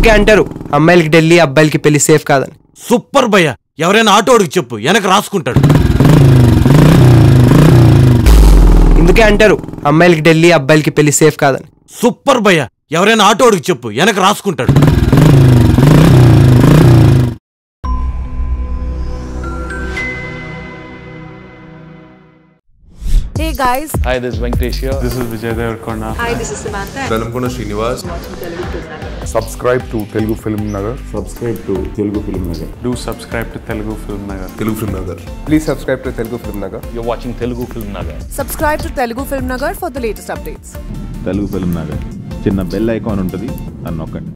అందుకే అంటారు అమ్మాయిలకి ఢిల్లీ అబ్బాయిలకి పెళ్లి సేఫ్ కాదని సూపర్ భయ్య ఎవరైనా ఆటోడికి చెప్పు వెనక రాసుకుంటాడు అందుకే అంటారు అమ్మాయిలకి ఢిల్లీ అబ్బాయిలకి పెళ్లి సేఫ్ కాదని సూపర్ భయ్య ఎవరైనా ఆటోడికి చెప్పు వెనక రాసుకుంటాడు Hey guys, Hi, this is Venkatesh here. This is Vijay Devarkonda. hi, this is Samantha. Velankonda Srinivas subscribe to Telugu Film Nagar. subscribe to Telugu Film Nagar. Do subscribe to Telugu Film Nagar. Telugu film Nagar Please subscribe to Telugu Film Nagar. You're watching Telugu Film Nagar. Subscribe to Telugu Film Nagar for the latest updates. Telugu film Nagar చిన్న bell icon ఉంటుంది దాన్ని నొక్కండి